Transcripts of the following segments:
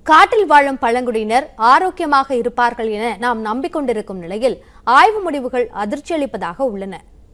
காட்டில் வாழும் பழங்குடியினர் ஆரோக்கியமாக இருப்பார்கள் என நாம் நம்பிக்கொண்டிருக்கும் நிலையில் ஆய்வு முடிவுகள் அதிர்ச்சியளிப்பதாக உள்ளன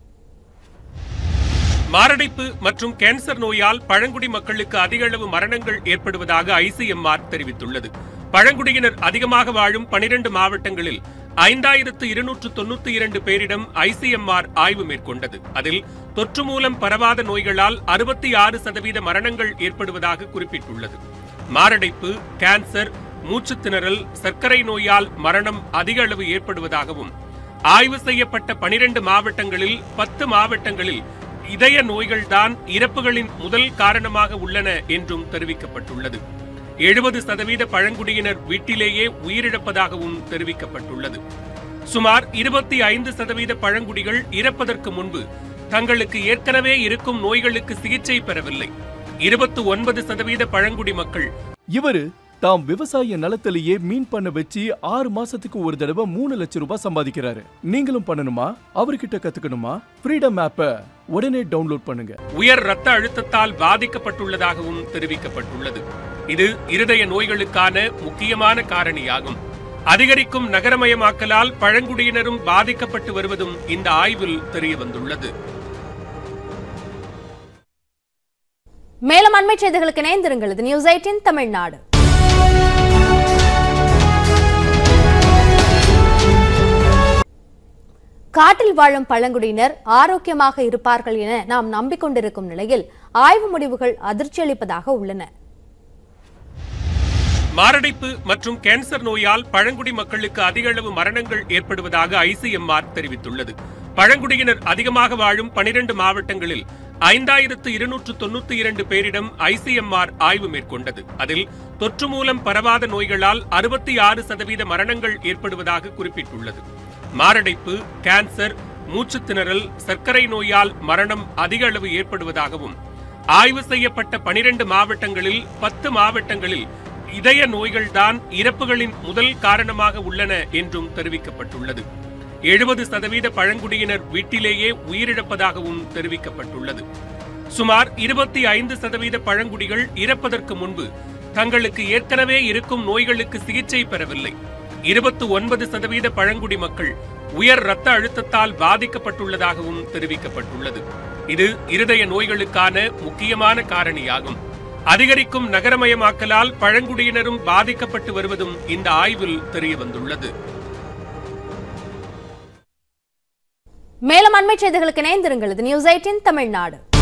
மாரடைப்பு மற்றும் கேன்சர் நோயால் பழங்குடி மக்களுக்கு அதிக அளவு மரணங்கள் ஏற்படுவதாக ஐசிஎம்ஆர் தெரிவித்துள்ளது பழங்குடியினர் அதிகமாக வாழும் பனிரெண்டு மாவட்டங்களில் ஐந்தாயிரத்து இருநூற்று தொண்ணூத்தி இரண்டு பேரிடம் ஐசிஎம்ஆர் ஆய்வு மேற்கொண்டது அதில் தொற்று மூலம் பரவாத நோய்களால் அறுபத்தி ஆறு சதவீத மரணங்கள் ஏற்படுவதாக குறிப்பிட்டுள்ளது மாரடைப்பு கேன்சர் மூச்சுத் திணறல் சர்க்கரை நோயால் மரணம் அதிக அளவு ஏற்படுவதாகவும் ஆய்வு செய்யப்பட்ட பனிரெண்டு மாவட்டங்களில் பத்து மாவட்டங்களில் இதய நோய்கள்தான் இறப்புகளின் முதல் காரணமாக உள்ளன என்றும் தெரிவிக்கப்பட்டுள்ளது எழுபது சதவீத பழங்குடியினர் வீட்டிலேயே உயிரிழப்பதாகவும் தெரிவிக்கப்பட்டுள்ளது சுமார் இருபத்தி ஐந்து சதவீத பழங்குடிகள் இறப்பதற்கு முன்பு தங்களுக்கு ஏற்கனவே இருக்கும் நோய்களுக்கு சிகிச்சை பெறவில்லை இருபத்தி ஒன்பது சதவீத பழங்குடி மக்கள் இவரு தாம் விவசாய நிலத்திலேயே மீன் பண்ண வச்சு ஆறு மாசத்துக்கு ஒரு தடவை மூணு லட்சம் ரூபாய் சம்பாதிக்கிறாரு நீங்களும் பண்ணணுமா அவர்கிட்ட கத்துக்கணுமா ஃப்ரீடம் ஆப்ப உடனே டவுன்லோட் பண்ணுங்க உயர் ரத்த அழுத்தத்தால் பாதிக்கப்பட்டுள்ளதாகவும் தெரிவிக்கப்பட்டுள்ளது இது இருதய நோய்களுக்கான முக்கியமான காரணியாகும் அதிகரிக்கும் நகரமயமாக்கலால் பழங்குடியினரும் பாதிக்கப்பட்டு வருவதும் இந்த ஆய்வில் தெரியவந்துள்ளது மேலும் அண்மை செய்திகளுக்கு இணைந்திருங்கள் இது நியூஸ் எயிட்டின் தமிழ்நாடு காட்டில் வாழும் பழங்குடியினர் ஆரோக்கியமாக இருப்பார்கள் என நாம் நம்பிக்கொண்டிருக்கும் நிலையில் ஆய்வு முடிவுகள் அதிர்ச்சியளிப்பதாக உள்ளன மாரடைப்பு மற்றும் கேன்சர் நோயால் பழங்குடி மக்களுக்கு அதிக அளவு மரணங்கள் ஏற்படுவதாக ஐசிஎம்ஆர் தெரிவித்துள்ளது பழங்குடியினர் அதிகமாக வாழும் பனிரெண்டு மாவட்டங்களில் ஐந்தாயிரத்து இருநூற்று தொண்ணூத்தி இரண்டு பேரிடம் ஐசிஎம்ஆர் ஆய்வு மேற்கொண்டது அதில் தொற்று மூலம் பரவாத நோய்களால் அறுபத்தி ஆறு சதவீத மரணங்கள் ஏற்படுவதாக குறிப்பிட்டுள்ளது மாரடைப்பு கேன்சர் மூச்சுத் திணறல் சர்க்கரை நோயால் மரணம் அதிக அளவு ஏற்படுவதாகவும் ஆய்வு செய்யப்பட்ட பனிரெண்டு மாவட்டங்களில் பத்து மாவட்டங்களில் இதய நோய்கள்தான் இறப்புகளின் முதல் காரணமாக உள்ளன என்றும் தெரிவிக்கப்பட்டுள்ளது எழுபது சதவீத பழங்குடியினர் வீட்டிலேயே உயிரிழப்பதாகவும் தெரிவிக்கப்பட்டுள்ளது சுமார் இருபத்தி ஐந்து சதவீத பழங்குடிகள் இறப்பதற்கு முன்பு தங்களுக்கு ஏற்கனவே இருக்கும் நோய்களுக்கு சிகிச்சை பெறவில்லை இருபத்தி ஒன்பது சதவீத பழங்குடி மக்கள் உயர் ரத்த அழுத்தத்தால் பாதிக்கப்பட்டுள்ளதாகவும் தெரிவிக்கப்பட்டுள்ளது இது இருதய நோய்களுக்கான முக்கியமான காரணியாகும் அதிகரிக்கும் நகரமயமாக்கலால் பழங்குடியினரும் பாதிக்கப்பட்டு வருவதும் இந்த ஆய்வில் தெரியவந்துள்ளது மேலும் அண்மை செய்திகளுக்கு இணைந்திருங்கள் இது நியூஸ் எயிட்டின் தமிழ்நாடு